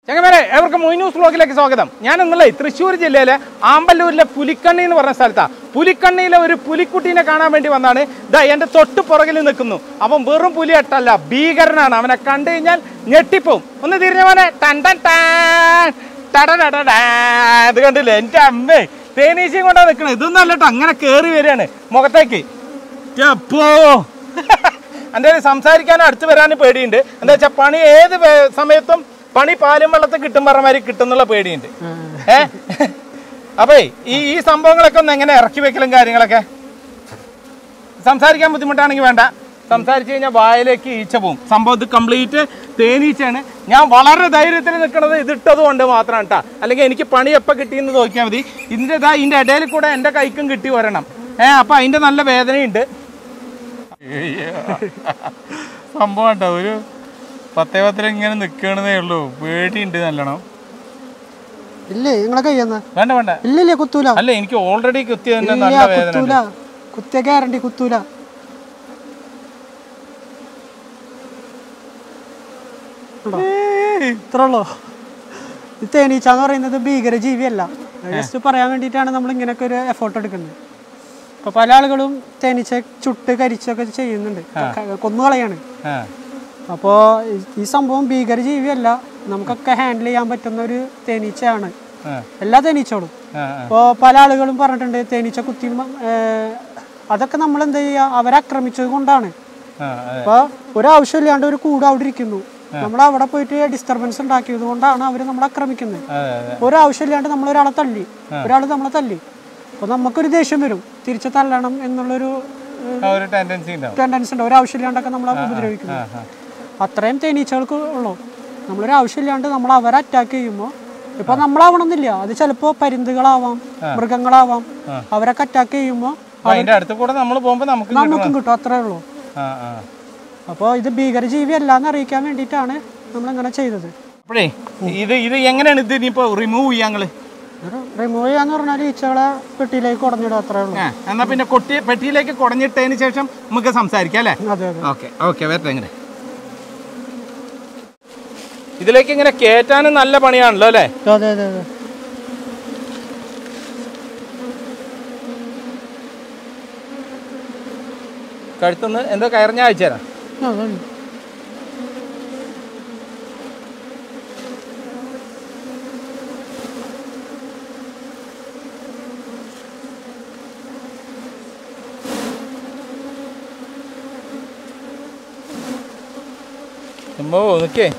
ചെങ്ങമേരെ ഏവർക്കും മൊയ്നൂസ് ബ്ലോഗിലേക്ക് സ്വാഗതം ഞാൻ ഇന്നലെ തൃശ്ശൂർ ജില്ലയിലെ ആമ്പല്ലൂരിലെ പുലിക്കണ്ണി എന്ന് പറഞ്ഞ സ്ഥലത്താണ് പുലിക്കണ്ണിയിലെ ഒരു പുലിക്കുട്ടീനെ കാണാൻ വേണ്ടി വന്നാണ് ഇതാ എൻ്റെ തൊട്ട് പുറകിൽ നിൽക്കുന്നു അവൻ വെറും പുലിയട്ടല്ല ഭീകരനാണ് അവനെ കണ്ടു കഴിഞ്ഞാൽ ഞെട്ടിപ്പോവും ഒന്ന് തിരിഞ്ഞവനെ ടൻ ടൻ ടാൻ ടടടടടാ. ഇത് കണ്ടില്ലേ എൻ്റെ അമ്മേ തേനീച്ചയും കൊണ്ടാ നിൽക്കണത് ഇതൊന്നും അല്ലട്ടോ അങ്ങനെ കയറി വരികയാണ് മുഖത്തേക്ക് അപ്പോ എൻ്റെ സംസാരിക്കാൻ അടുത്ത് വരാൻ പേടിയുണ്ട് എന്താ വെച്ചാൽ പണി ഏത് വേ- സമയത്തും പണി പാലും വെള്ളത്തിൽ കിട്ടും പറഞ്ഞ മാതിരി കിട്ടുന്നുള്ള പേടിയുണ്ട് ഏ അപ്പേ ഈ ഈ സംഭവങ്ങളൊക്കെ ഒന്ന് എങ്ങനെ ഇറക്കി വെക്കലും കാര്യങ്ങളൊക്കെ സംസാരിക്കാൻ ബുദ്ധിമുട്ടാണെങ്കിൽ വേണ്ട സംസാരിച്ചു കഴിഞ്ഞാൽ വായിലേക്ക് ഈച്ച പോവും സംഭവം ഇത് കംപ്ലീറ്റ് തേനീച്ചയാണ് ഞാൻ വളരെ ധൈര്യത്തിൽ നിൽക്കുന്നത് ഇതിട്ടത് കൊണ്ട് മാത്രമാണ് കേട്ടോ അല്ലെങ്കിൽ എനിക്ക് പണി എപ്പോൾ കിട്ടിയെന്ന് നോക്കിയാൽ മതി ഇതിൻ്റെ ഇതാ ഇതിൻ്റെ ഇടയിൽ കൂടെ എൻ്റെ കൈക്കും കിട്ടി വരണം ഏ അപ്പം അതിൻ്റെ നല്ല വേദനയുണ്ട് സംഭവം കേട്ടോ ഒരു പത്തേ പത്തിൽ ഇങ്ങനെ നിൽക്കണതേ ഉള്ളൂ പേടിയുണ്ട് നല്ലോണം ഇല്ലേ നിങ്ങളെ കയ്യെന്നാ വേണ്ട വേണ്ട ഇല്ല ഇല്ല കുത്തൂല അല്ല എനിക്ക് ഓൾറെഡി കുത്തിയതിന്റെ ഇല്ല നല്ല വേദന കുത്തൂല കുത്തിയ ഗ്യാരണ്ടി കുത്തൂല ഉണ്ടോ? ഇത്രേ ഉള്ളൂ ഇത് തേനീച്ച എന്ന് പറയുന്നത് ഭീകര ജീവിയല്ല ജസ്റ്റ് പറയാൻ വേണ്ടിയിട്ടാണ് നമ്മൾ ഇങ്ങനെയൊക്കെ ഒരു എഫേർട്ട് എടുക്കുന്നത് ഇപ്പൊ പല ആളുകളും തേനീച്ച ചുട്ട് കരിച്ചൊക്കെ ചെയ്യുന്നുണ്ട് കൊന്നുകളയാണ് ആ, അപ്പോൾ ഈ സംഭവം ഭീകര ജീവിയല്ല നമുക്കൊക്കെ ഹാൻഡിൽ ചെയ്യാൻ പറ്റുന്ന ഒരു തേനീച്ചയാണ് ആ, എല്ലാ തേനീച്ചകളും ആ, ആ. ഇപ്പോൾ പല ആളുകളും പറഞ്ഞിട്ടുണ്ട് തേനീച്ച കുത്തി മ- ഏർ അതൊക്കെ നമ്മൾ എന്താ ചെയ്യുക അവരെ ആക്രമിച്ചത് കൊണ്ടാണ് ആ, അതെ. അപ്പോൾ ഒരാവശ്യമില്ലാണ്ട് ഒരു കൂട് അവിടെ ഇരിക്കുന്നു നമ്മൾ അവിടെ പോയിട്ട് ഡിസ്റ്റർബൻസ് ഉണ്ടാക്കിയത് കൊണ്ടാണ് അവർ നമ്മളെ ആക്രമിക്കുന്നത് അതെ അതെ ഒരാവശ്യമില്ലാണ്ട് നമ്മൾ ഒരാളെ തല്ലി ഒരാൾ നമ്മളെ തല്ലി അപ്പോൾ നമുക്കൊരു ദേഷ്യം വരും തിരിച്ച് തല്ലണം എന്നുള്ളൊരു ആ, ഒരു ടെൻഡൻസി ഉണ്ടാവും ടെൻഡൻസി ഉണ്ട് ഒരാവശ്യമില്ലാണ്ടൊക്കെ നമ്മളെ ഉപദ്രവിക്കുന്നു ആ, ആ. അത്രയും തേനീച്ചകൾക്ക് ഉള്ളൂ നമ്മളൊരു ആവശ്യമില്ലാണ്ട് നമ്മൾ അവരെ അറ്റാക്ക് ചെയ്യുമ്പോൾ ഇപ്പൊ നമ്മളാവണമെന്നില്ല അത് ചിലപ്പോൾ പരിന്തുകളാവാം മൃഗങ്ങളാവാം അവരൊക്കെ അറ്റാക്ക് ചെയ്യുമ്പോൾ അപ്പൊ അതിന്റെ അടുത്ത് കൂടെ നമ്മൾ പോകുമ്പോ നമുക്ക് കിട്ടും. നമുക്കും കിട്ടും അത്രേ ഉള്ളൂ ആ, ആ. അപ്പോൾ ഇത് ഭീകരജീവി അല്ല എന്ന് അറിയിക്കാൻ വേണ്ടിയിട്ടാണ് നമ്മൾ ഇങ്ങനെ ചെയ്തത് അപ്പോഴേ ഇത് ഇത് എങ്ങനെയാണ് ഇത് ഇനിയിപ്പോ റിമൂവ് ചെയ്യാങ്ങള് റിമൂവ് ചെയ്യാന്ന് പറഞ്ഞാൽ ഈച്ചകളെ പെട്ടിയിലേക്ക് കുടഞ്ഞിടുക അത്രേ ഉള്ളൂ ആ, എന്നാ പിന്നെ കൊട്ടി പെട്ടിയിലേക്ക് കുടഞ്ഞിട്ടതിന് ശേഷം നമുക്ക് സംസാരിക്കാം അല്ലേ അതെ അതെ ഓക്കെ ഓക്കെ വരട്ടെ ഇങ്ങനെ ഇതിലേക്ക് ഇങ്ങനെ കയറ്റാനും നല്ല പണിയാണല്ലോ അല്ലേ അതെ അതെ അതെ കഴുത്തുനിന്ന് എന്തോ കയറിഞ്ഞ അയച്ചു തരാം ആ, അതെ. അമ്മോ നിക്കേ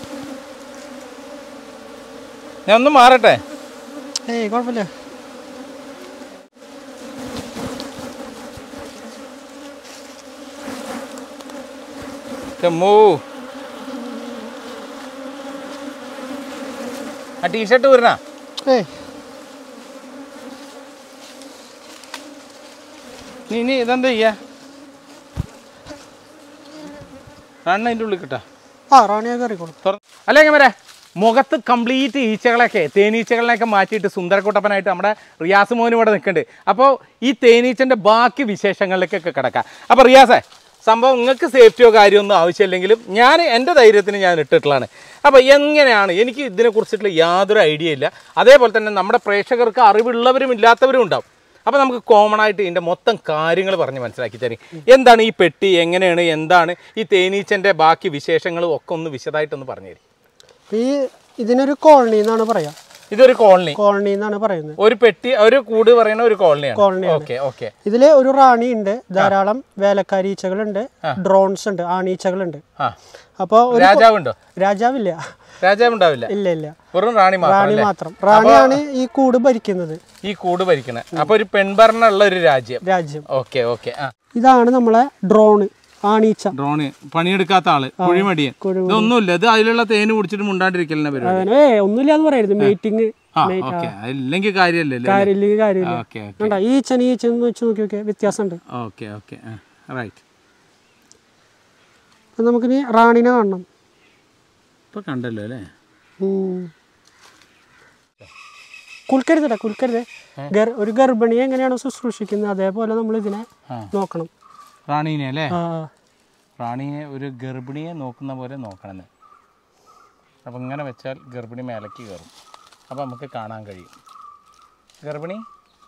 ഞാൻ ഒന്ന് മാറട്ടെ ഏയ് കുഴപ്പമില്ല അമ്മോ ആ ടീഷർട്ട് വരണ ഏയ് നീ ഇനി ഇതെന്താ ചെയ്യാ റണ്ണ അതിൻ്റെ ഉള്ളിൽ കിട്ടാ ആ റാണിയെ കയറിക്കോളൂ അല്ല എങ്ങനെ മുഖത്ത് കംപ്ലീറ്റ് ഈച്ചകളൊക്കെ തേനീച്ചകളിനെയൊക്കെ മാറ്റിയിട്ട് സുന്ദരക്കുട്ടപ്പനായിട്ട് നമ്മുടെ റിയാസ് മോനും ഇവിടെ നിൽക്കുന്നുണ്ട് അപ്പോൾ ഈ തേനീച്ചൻ്റെ ബാക്കി വിശേഷങ്ങളിലേക്കൊക്കെ കിടക്കാം അപ്പോൾ റിയാസേ സംഭവം നിങ്ങൾക്ക് സേഫ്റ്റിയോ കാര്യമൊന്നും ആവശ്യമില്ലെങ്കിലും ഞാൻ എൻ്റെ ധൈര്യത്തിന് ഞാൻ ഇട്ടിട്ടുള്ളതാണ് അപ്പോൾ എങ്ങനെയാണ് എനിക്ക് ഇതിനെക്കുറിച്ചിട്ടുള്ള യാതൊരു ഐഡിയ ഇല്ല അതേപോലെ തന്നെ നമ്മുടെ പ്രേക്ഷകർക്ക് അറിവുള്ളവരും ഇല്ലാത്തവരും ഉണ്ടാവും അപ്പോൾ നമുക്ക് കോമൺ ആയിട്ട് ഇതിൻ്റെ മൊത്തം കാര്യങ്ങൾ പറഞ്ഞ് മനസ്സിലാക്കി തരും എന്താണ് ഈ പെട്ടി എങ്ങനെയാണ് എന്താണ് ഈ തേനീച്ചൻ്റെ ബാക്കി വിശേഷങ്ങളും ഒക്കെ ഒന്ന് വിശദമായിട്ടൊന്ന് പറഞ്ഞു തരും ഈ ഇതിനൊരു കോളനി എന്നാണ് പറയാ ഇതൊരു കോളനി കോളനി എന്നാണ് പറയുന്നത് ഒരു പെട്ടി ഒരു കൂട് പറയുന്ന ഒരു കോളനിയാണ് കോളനിയാണ്. ഓക്കെ ഓക്കെ ഇതില് ഒരു റാണി ഉണ്ട് ധാരാളം വേലക്കാരി ഈച്ചകളുണ്ട് ഡ്രോൺസ് ഉണ്ട് ആണീച്ചകളുണ്ട് ആ അപ്പോൾ ഒരു രാജാവുണ്ടോ രാജാവില്ല രാജാവ് ഉണ്ടാവില്ല ഇല്ല ഇല്ല വെറും റാണി മാത്രം റാണി അല്ലേ മാത്രം റാണിയാണ് ഈ കൂട് ഭരിക്കുന്നത് ഈ കൂട് ഭരിക്കണേ അപ്പൊ ഒരു പെൺഭരണമുള്ള ഒരു രാജ്യം രാജ്യം ഓക്കെ ഓക്കെ ആ ഇതാണ് നമ്മളെ ഡ്രോണ് ആണീച്ച ഡ്രോണ് പണിയെടുക്കാത്ത ആള് കുഴിമടിയൻ കുഴിമടി. ഇതൊന്നുമില്ല ഇത് അതിലുള്ള തേന് കുടിച്ചിട്ട് മുണ്ടാണ്ടിരിക്കലിനെ പരിപാടി അവന് ഏ ഒന്നുമില്ല എന്ന് പറയരുത് മീറ്റിംഗ് ആ ഓക്കെ ഇല്ലെങ്കിൽ കാര്യമല്ലല്ലോ കാര്യമില്ലെങ്കിൽ കാര്യമില്ല ഓക്കെ ഓക്കെ കണ്ട ഈച്ചന് ഈച്ചന് വെച്ച് നോക്കി നോക്കിയാൽ വ്യത്യാസമുണ്ട് ഓക്കെ ഓക്കെ റൈറ്റ് അപ്പം നമുക്കിനി റാണിനെ കാണണം ഇപ്പൊ കണ്ടല്ലോ അല്ലേ ഉം. കുൽക്കരുതടാ കുൽക്കരുത് ഗർ- ഒരു ഗർഭിണിയെ എങ്ങനെയാണോ ശുശ്രൂഷിക്കുന്നത് അതേപോലെ നമ്മൾ ഇതിനെ ആ. നോക്കണം റാണീനെ അല്ലേ ആ റാണിയെ ഒരു ഗർഭിണിയെ നോക്കുന്ന പോലെ നോക്കണം അപ്പോൾ ഇങ്ങനെ വെച്ചാൽ ഗർഭിണി മേലേക്ക് കയറും അപ്പോൾ നമുക്ക് കാണാൻ കഴിയും ഗർഭിണി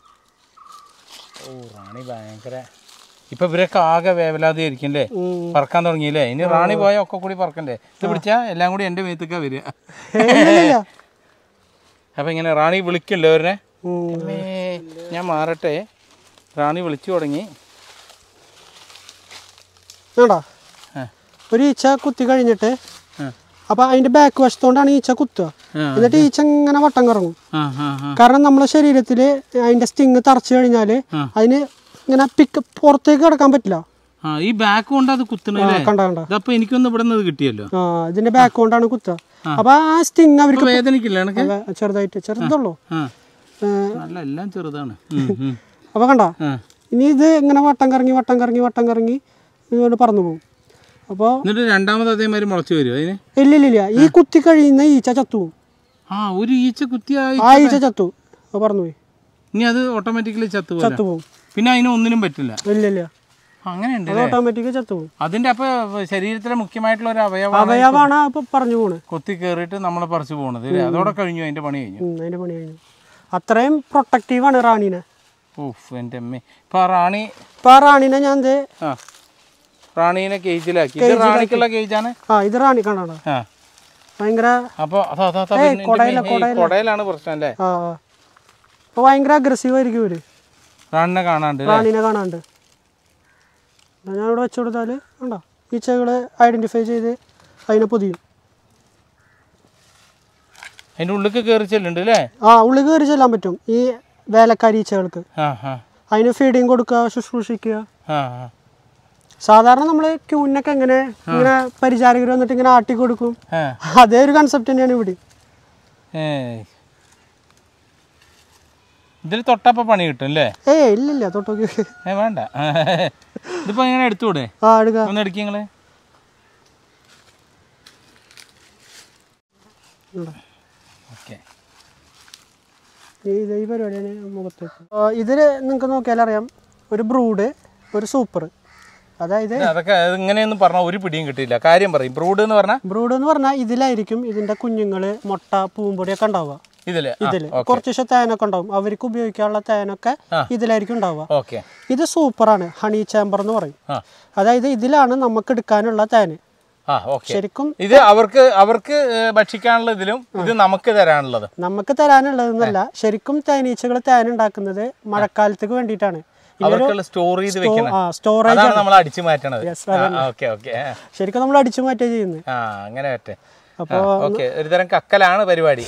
ഓ റാണി ഭയങ്കര ഇപ്പൊ ഇവരൊക്കെ ആകെ വേവലാതെ ആയിരിക്കും അല്ലേ ഉം. പറക്കാൻ തുടങ്ങിയില്ലേ ഇനി റാണി പോയാൽ ഒക്കെ കൂടി പറക്കണ്ടേ ഇത് പിടിച്ചാ എല്ലാം കൂടി എൻ്റെ മേത്തേക്കാ വരിക ഇല്ലില്ല. അപ്പൊ ഇങ്ങനെ റാണി വിളിക്കല്ലോ അവരെ ഉം. അമ്മേ, ഞാൻ മാറട്ടെ റാണി വിളിച്ചു തുടങ്ങി വേണ്ടാ ആ. ഒരു ഈച്ച കുത്തി കഴിഞ്ഞിട്ട് ആ. അപ്പൊ അതിന്റെ ബാക്ക് വശത്തോണ്ടാണ് ഈച്ച കുത്തുക ആ. എന്നിട്ട് ഈച്ച ഇങ്ങനെ വട്ടം കറങ്ങും ആ ആ ആ കാരണം നമ്മളെ ശരീരത്തിൽ അതിന്റെ സ്റ്റിങ് തറച്ചു കഴിഞ്ഞാൽ ആ. അതിന് ഇങ്ങനെ പിക്ക് പുറത്തേക്ക് കിടക്കാൻ പറ്റില്ല ആ ഈ ബാക്ക് കൊണ്ട് അത് കുത്തണല്ലേ കണ്ട കണ്ട ഇതപ്പൊ എനിക്കൊന്ന് ഇവിടെ നിന്ന് കിട്ടിയല്ലോ ആ ഇതിന്റെ ബാക്ക് കൊണ്ടാണ് കുത്തുക അപ്പൊ ആ സ്റ്റിങ് അവർക്ക് ഇപ്പൊ വേദനിക്കില്ല എനക്ക് അതെ, ചെറുതായിട്ട് ചെറുതുള്ളൂ ആ ഏ, നല്ല എല്ലാം ചെറുതാണ് ഉം, ഉം. അപ്പൊ കണ്ട ആ. ഇനി ഇത് ഇങ്ങനെ വട്ടം കറങ്ങി വട്ടം കറങ്ങി വട്ടം കറങ്ങി ഇതുകൊണ്ട് പറന്നു പോകും അപ്പോൾ എന്നിട്ട് രണ്ടാമത് അതേമാതിരി മുളച്ചു വരുമോ അതിന് ഇല്ല ഇല്ല ഇല്ല ഈ കുത്തി കഴിയുന്ന ഈച്ച ചത്തുപോകും ആ ഒരു ഈച്ച കുത്തിയായി ആ ഈച്ച ചത്തു അത് പറന്നുപോയി ഇനി അത് ഓട്ടോമാറ്റിക്കലി ചത്തുപോലെ ചത്തുപോകും പിന്നെ അതിന് ഒന്നിനും പറ്റില്ല ഇല്ല ഇല്ല അങ്ങനെയുണ്ട് അത് ഓട്ടോമാറ്റിക് ചത്തുപോകും അതിന്റെ അപ്പൊ ശരീരത്തിലെ മുഖ്യമായിട്ടുള്ള ഒരു അവയവമാണ് അവയവാണ് അപ്പൊ പറഞ്ഞു പോണ് കൊത്തി കയറിയിട്ട് നമ്മളെ പറിച്ചു പോണത് ഇല്ലേ? അതോടെ കഴിഞ്ഞു അതിന്റെ പണി കഴിഞ്ഞു ഉം, അതിന്റെ പണി കഴിഞ്ഞു അത്രയും പ്രൊട്ടക്റ്റീവാണ് റാണീനെ ഓഫ് എൻ്റെ അമ്മേ ഇപ്പൊ ആ റാണി ഇപ്പൊ ആ റാണീനെ ഞാൻ ദേ ആ റാണീനെ കേജിലാക്കി ഇത് റാണിക്കുള്ള കേജാണ് ആ ഇത് റാണി കാണാണ് ആ ഭയങ്കര അപ്പൊ അതാ അതാ അതാ പിന്നെ എൻ്റെ കൊടയില, മേ- ഈ കൊടയിലാണ് പ്രശ്നം അല്ലേ ആ ആ. അപ്പൊ ഭയങ്കര അഗ്രസീവ് ആയിരിക്കും ഇവര് റാണിനെ കാണാണ്ട് അല്ലേ? റാണീനെ കാണാണ്ട് ഞാനിവിടെ വെച്ചു കൊടുത്താൽ ഉണ്ടോ ഈച്ചകളെ ഐഡന്റിഫൈ ചെയ്ത് അതിനെ പൊതിയും അതിന്റെ ഉള്ളിൽ കയറി ചെല്ലുണ്ട് അല്ലേ ആ ഉള്ളിൽ കയറി ചെല്ലാൻ പറ്റും ഈ വേലക്കാരി ഈച്ചകൾക്ക് ആ ആ അതിന് ഫീഡിങ് കൊടുക്കുക ശുശ്രൂഷിക്കുക ആ ആ സാധാരണ നമ്മൾ ക്യൂനൊക്കെ എങ്ങനെ ഇങ്ങനെ പരിചാരകർ വന്നിട്ട് ഇങ്ങനെ ആട്ടി കൊടുക്കും ആ അതേ ഒരു കൺസെപ്റ്റ് തന്നെയാണ് ഇവിടെ ഏയ്. ഇതിൽ തൊട്ടപ്പ പണി കിട്ടും അല്ലേ ഏയ് ഇല്ലില്ല തൊട്ടോക്കി ഏ വേണ്ട ഇതിപ്പോ എങ്ങനെ എടുത്തുകൂടെ ആ എടുക്കുക ഒന്ന് എടുക്കി നിങ്ങള് ഇവിടെ. ഓക്കെ ഈ ഇത് ഈ പരിപാടിയാണ് മുഖത്തേക്ക് ഇതിൽ നിങ്ങൾക്ക് നോക്കിയാൽ അറിയാം ഒരു ബ്രൂഡ് ഒരു സൂപ്പർ അതായത് അതൊക്കെ അത് ഇങ്ങനെയൊന്നും പറഞ്ഞാൽ ഒരു പിടിയും കിട്ടിയില്ല കാര്യം പറയും ബ്രൂഡ് എന്ന് പറഞ്ഞാൽ ബ്രൂഡ് എന്ന് പറഞ്ഞാൽ ഇതിലായിരിക്കും ഇതിന്റെ കുഞ്ഞുങ്ങള് മുട്ട പൂമ്പൊടിയൊക്കെ ഉണ്ടാവുക ഇതില് ഇതില് കുറച്ച് ദിവസം തേനൊക്കെ ഉണ്ടാവും അവർക്ക് ഉപയോഗിക്കാനുള്ള തേനൊക്കെ ഇതിലായിരിക്കും ഉണ്ടാവുക ഓക്കെ ഇത് സൂപ്പറാണ് ഹണി ചേമ്പർ എന്ന് പറയും ആ അതായത് ഇതിലാണ് നമുക്ക് എടുക്കാനുള്ള തേന് ആ ഓക്കെ ശരിക്കും ഇത് അവർക്ക് അവർക്ക് ഏ, ഭക്ഷിക്കാനുള്ള ഇതിലും ഇത് നമുക്ക് തരാനുള്ളത് നമുക്ക് തരാനുള്ളതെന്നല്ല ശരിക്കും തേനീച്ചകൾ തേൻ ഉണ്ടാക്കുന്നത് മഴക്കാലത്തേക്ക് വേണ്ടിയിട്ടാണ് അവർക്കുള്ള സ്റ്റോർ ചെയ്ത് വെക്കണം ആ സ്റ്റോറേജ് അതാണ് നമ്മൾ അടിച്ചു മാറ്റണത് Yes, ഓക്കെ ഓക്കെ ശരിക്കും നമ്മൾ അടിച്ചു മാറ്റുക ചെയ്യുന്നത് ആ അങ്ങനെ പറ്റേ അപ്പോൾ ഓക്കെ ഒരു തരം കക്കലാണ് പരിപാടി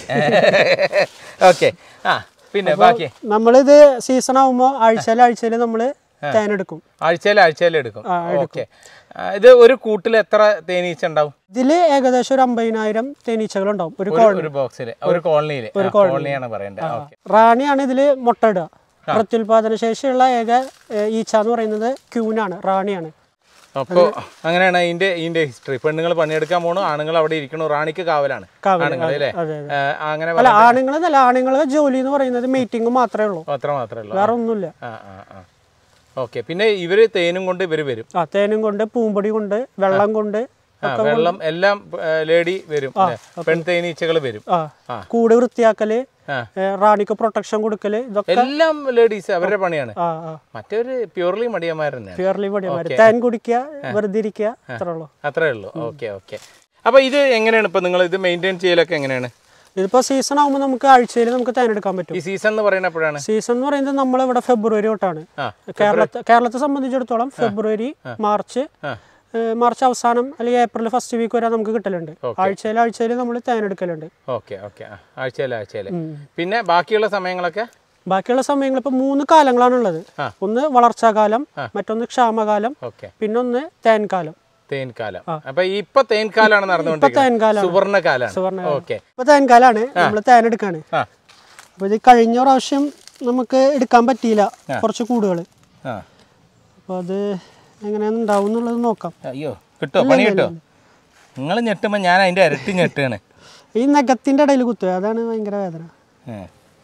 ഓക്കെ ആ പിന്നെ ബാക്കി നമ്മളിത് സീസൺ ആകുമ്പോൾ ആഴ്ചയിൽ ആഴ്ചയിൽ നമ്മൾ തേനെടുക്കും ആഴ്ചയിൽ ആഴ്ചയിൽ എടുക്കും ഓക്കെ ഇത് ഒരു കൂട്ടിൽ എത്ര തേനീച്ച ഉണ്ടാവും ഇതിൽ ഏകദേശം ഒരു അമ്പതിനായിരം തേനീച്ചകൾ ഉണ്ടാവും ഒരു ഒരു- ഒരു ബോക്സിൽ ഒരു കോളനിയിൽ കോളനിയാണ് പറയേണ്ടത് ഓക്കെ റാണിയാണ് ഇതിൽ മുട്ടയിടുക പ്രത്യുൽപാദന ശേഷിയുള്ള ഏക ഏ, ഈച്ച എന്ന് പറയുന്നത് ക്യൂനാണ് റാണിയാണ് അപ്പോൾ അങ്ങനെയാണ് ഇതിന്റെ ഇതിന്റെ ഹിസ്റ്ററി പെണ്ണുങ്ങൾ പണിയെടുക്കാൻ പോണു ആണുങ്ങൾ അവിടെ ഇരിക്കണു റാണിക്ക് കാവലാണ് കാവല്, ആണുങ്ങൾ അല്ലേ അതെ അതെ ആ, അങ്ങനെ അല്ല ആണുങ്ങൾ എന്നല്ല ആണുങ്ങളെ ജോലി എന്ന് പറയുന്നത് മീറ്റിംഗ് മാത്രമേ ഉള്ളൂ അത്ര മാത്രമേ ഉള്ളൂ വേറെ ഒന്നുമില്ല ആ ആ ആ ഓക്കെ പിന്നെ ഇവര് തേനും കൊണ്ട് ഇവര് വരും ആ തേനും കൊണ്ട് പൂമ്പൊടി കൊണ്ട് വെള്ളം കൊണ്ട് ആ വെള്ളം എല്ലാം ലേഡി വരും അല്ലേ? പെൺ തേനീച്ചകൾ വരും ആ കൂട് വൃത്തിയാക്കല് ആ. ഏ, റാണിക്ക് പ്രൊട്ടക്ഷൻ കൊടുക്കല് ഇതൊക്കെ എല്ലാം ലേഡീസ് അവരുടെ പണിയാണ് ആ ആ മറ്റൊരു പ്യൂർലി മടിയന്മാർ തന്നെയാണ് പ്യുവർലി പൊടിയന്മാര് തേൻ കുടിക്കുക വെറുതെ ഇരിക്കുക അത്രേ ഉള്ളൂ അത്രേ ഉള്ളൂ ഓക്കെ ഓക്കെ അപ്പൊ ഇത് എങ്ങനെയാണ് ഇപ്പൊ നിങ്ങൾ ഇത് മെയിൻറ്റെയിൻ ചെയ്യലൊക്കെ എങ്ങനെയാണ് ഇതിപ്പോ സീസൺ ആകുമ്പോൾ നമുക്ക് ആഴ്ചയിൽ നമുക്ക് തേൻ എടുക്കാൻ പറ്റും ഈ സീസൺ എന്ന് പറയുന്നത് എപ്പോഴാണ് സീസൺ എന്ന് പറയുന്നത് നമ്മളിവിടെ ഫെബ്രുവരി തൊട്ടാണ് ആ കേരളത്തെ കേരളത്തെ സംബന്ധിച്ചിടത്തോളം ഫെബ്രുവരി മാർച്ച് ആ. ഏഹ് മാർച്ച് അവസാനം അല്ലെങ്കിൽ ഏപ്രിൽ ഫസ്റ്റ് വീക്ക് വരെ നമുക്ക് കിട്ടലുണ്ട് ആഴ്ചയിൽ ആഴ്ചയിൽ നമ്മൾ തേൻ എടുക്കലുണ്ട് ഓക്കെ ഓക്കെ ആഴ്ചയില് ആഴ്ചയില് പിന്നെ ബാക്കിയുള്ള സമയങ്ങളൊക്കെ ബാക്കിയുള്ള സമയങ്ങൾ ഇപ്പൊ മൂന്ന് കാലങ്ങളാണുള്ളത് ആ. ഒന്ന് വളർച്ചാകാലം മറ്റൊന്ന് ക്ഷാമകാലം ഓക്കെ പിന്നെ ഒന്ന് തേൻകാലം തേൻകാലം അപ്പൊ ഇപ്പൊ തേൻകാലാണ് നടന്നുകൊണ്ടിരിക്കുന്നത് തേൻകാലാണ് സുവർണകാലാണ് സുവർണ്ണ ഓക്കെ ഇപ്പൊ തേൻകാലാണ് നമ്മൾ തേൻ എടുക്കാണ് ആ അപ്പൊ ഇത് കഴിഞ്ഞ പ്രാവശ്യം നമുക്ക് എടുക്കാൻ പറ്റിയില്ല കുറച്ച് കൂടുകൾ ആ അപ്പൊ അത് എങ്ങനെയാണ് ഉണ്ടാവും എന്നുള്ളത് നോക്കാം അയ്യോ കിട്ടോ പണി കിട്ടോ നിങ്ങൾ ഞെട്ടുമ്പോ ഞാൻ അതിന്റെ ഇരട്ടി ഞെട്ടാണ് ഈ നഖത്തിന്റെ ഇടയിൽ കുത്തുക അതാണ് ഭയങ്കര വേദന ഏ.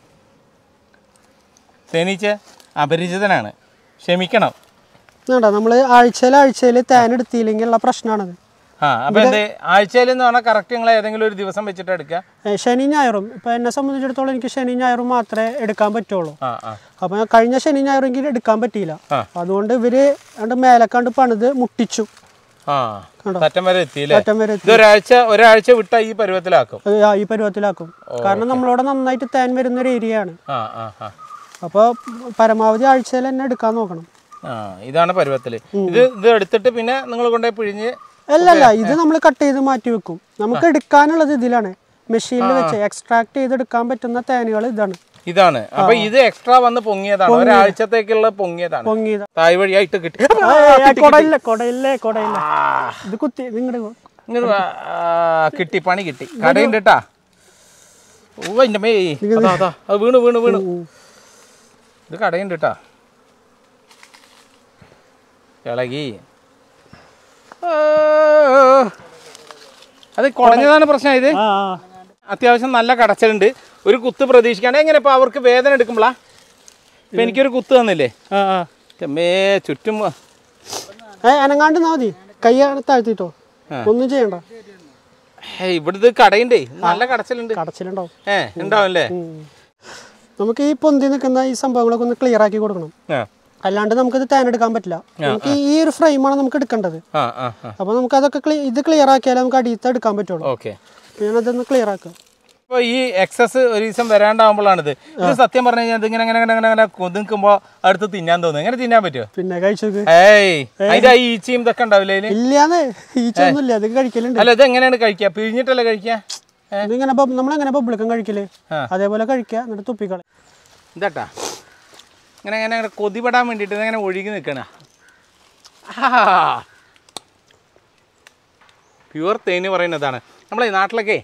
തേനീച്ച അപരിചിതനാണ് ക്ഷമിക്കണം വേണ്ട നമ്മൾ ആഴ്ചയിൽ ആഴ്ചയിൽ തേൻ എടുത്തില്ലെങ്കിൽ ഉള്ള പ്രശ്നമാണത് ആ അപ്പൊ എന്ത് ആഴ്ചയിൽ എന്ന് പറഞ്ഞാൽ കറക്റ്റ് നിങ്ങൾ ഏതെങ്കിലും ഒരു ദിവസം വെച്ചിട്ട് എടുക്കുക ഏ, ശനി ഞായറും ഇപ്പം എന്നെ സംബന്ധിച്ചിടത്തോളം എനിക്ക് ശനി ഞായറും മാത്രമേ എടുക്കാൻ പറ്റുള്ളൂ ആ ആ അപ്പം കഴിഞ്ഞ ശനി ഞായറും എനിക്ക് എടുക്കാൻ പറ്റിയില്ല ആ. അതുകൊണ്ട് ഇവര് കണ്ട് മേലക്കാണ്ട് പണിത് മുട്ടിച്ചു ആ പറ്റം വരെ എത്തിയില്ലേ അറ്റം വരെ ഇത് ഒരാഴ്ച ഒരാഴ്ച വിട്ട ഈ പരുവത്തിലാക്കും അത് ആ ഈ പരുവത്തിലാക്കും കാരണം നമ്മളവിടെ നന്നായിട്ട് തേൻ വരുന്ന ഒരു ഏരിയ ആണ് ആ ആ ആ അപ്പോൾ പരമാവധി ആഴ്ചയിൽ തന്നെ എടുക്കാൻ നോക്കണം ആ ഇതാണ് പരുവത്തില് ഇത് ഇത് എടുത്തിട്ട് പിന്നെ നിങ്ങൾ കൊണ്ടുപോയി പിഴിഞ്ഞ് അല്ല അല്ല ഇത് നമ്മൾ കട്ട് ചെയ്ത് മാറ്റി വെക്കും നമുക്ക് എടുക്കാനുള്ളത് ഇതിലാണ് മെഷീനിൽ വെച്ച് എക്സ്ട്രാക്ട് ചെയ്തെടുക്കാൻ പറ്റുന്ന തേനുകൾ ഇതാണ് ഇതാണ് അപ്പൊ ഇത് എക്സ്ട്രാ വന്ന് പൊങ്ങിയതാണ് ഒരാഴ്ചത്തേക്കുള്ള പൊങ്ങിയതാണ് പൊങ്ങിയത് തായ് വഴിയായിട്ട് കിട്ടി കൊടയില്ല കൊടയില്ലേ കൊടയില്ല ഇത് കുത്തി നിങ്ങളുടെ ഇങ്ങട് വാ. ആ, കിട്ടി പണി കിട്ടി കടയുണ്ട് കേട്ടാ ഓ എൻ്റെ മേ അതാ അതാ അത് വീണു വീണു വീണു ഇത് കടയുണ്ട് കേട്ടാ ഇളകി ആ. അത് കുടഞ്ഞതാണ് പ്രശ്നം ഇത് ആ അത്യാവശ്യം നല്ല കടച്ചലുണ്ട് ഒരു കുത്ത് പ്രതീക്ഷിക്കാണ്ട് എങ്ങനെ ഇപ്പൊ അവർക്ക് വേദന എടുക്കുമ്പോളാ ഇപ്പൊ എനിക്കൊരു കുത്ത് തന്നില്ലേ ആ ആ മേ ചുറ്റും ഏ അനങ്ങാണ്ട് നിന്നാ മതി കൈ താഴ്ത്തിട്ടോ ഒന്നും ചെയ്യണ്ട ഹേ, ഇവിടുത്തെ കടയുണ്ടേ നല്ല കടച്ചലുണ്ട് കടച്ചിലുണ്ടാവും ഏ ഉണ്ടാവും അല്ലേ ഉം. നമുക്ക് ഈ പൊന്തി നിൽക്കുന്ന ഈ സംഭവങ്ങളൊക്കെ ഒന്ന് ക്ലിയർ ആക്കി കൊടുക്കണം ആ അല്ലാണ്ട് നമുക്കിത് തേനെടുക്കാൻ പറ്റില്ല നമുക്ക് ഈ ഒരു ഫ്രെയിമാണ് നമുക്ക് എടുക്കേണ്ടത് ആ ആ ആ അപ്പോൾ നമുക്ക് അതൊക്കെ ക്ലി- ഇത് ക്ലിയർ ആക്കിയാലേ നമുക്ക് അടിയത്തെ എടുക്കാൻ പറ്റുള്ളൂ ഓക്കെ ഞാനതൊന്ന് ക്ലിയർ ആക്കാം അപ്പോൾ ഈ എക്സസ് ഒരു ദിവസം വരാണ്ടാവുമ്പോഴാണിത് ഇത് സത്യം പറഞ്ഞു കഴിഞ്ഞാൽ ഇതിങ്ങനെ ഇങ്ങനെ ഇങ്ങനെ ഇങ്ങനെ ഇങ്ങനെ കൊതിക്കുമ്പോൾ അടുത്ത് തിന്നാൻ തോന്നും എങ്ങനെ തിന്നാൻ പറ്റുമോ പിന്നെ കഴിച്ചോക്ക് ഏയ് അതിന്റെ ആ ഈച്ചയും ഇതൊക്കെ ഉണ്ടാവില്ലേ അതില് ഇല്ലാന്ന് ഈച്ചൊന്നുമില്ല അത് കഴിക്കലുണ്ട് അല്ല ഇത് എങ്ങനെയാണ് കഴിക്കുക പിഴിഞ്ഞിട്ടല്ലേ കഴിക്കുക ഇതിങ്ങനെ ബബ്- നമ്മളെങ്ങനെ ബബിളിക്കം കഴിക്കല് ആ. അതേപോലെ കഴിക്കുക എന്നിട്ട് തുപ്പിക്കളെ ഇതാട്ടാ ഇങ്ങനെ ഇങ്ങനെ ഇങ്ങനെ കൊതിപ്പെടാൻ വേണ്ടിയിട്ട് ഇങ്ങനെ ഒഴുകി നിൽക്കണ പ്യുവർ തേന് പറയുന്നതാണ് നമ്മളെ നാട്ടിലൊക്കെ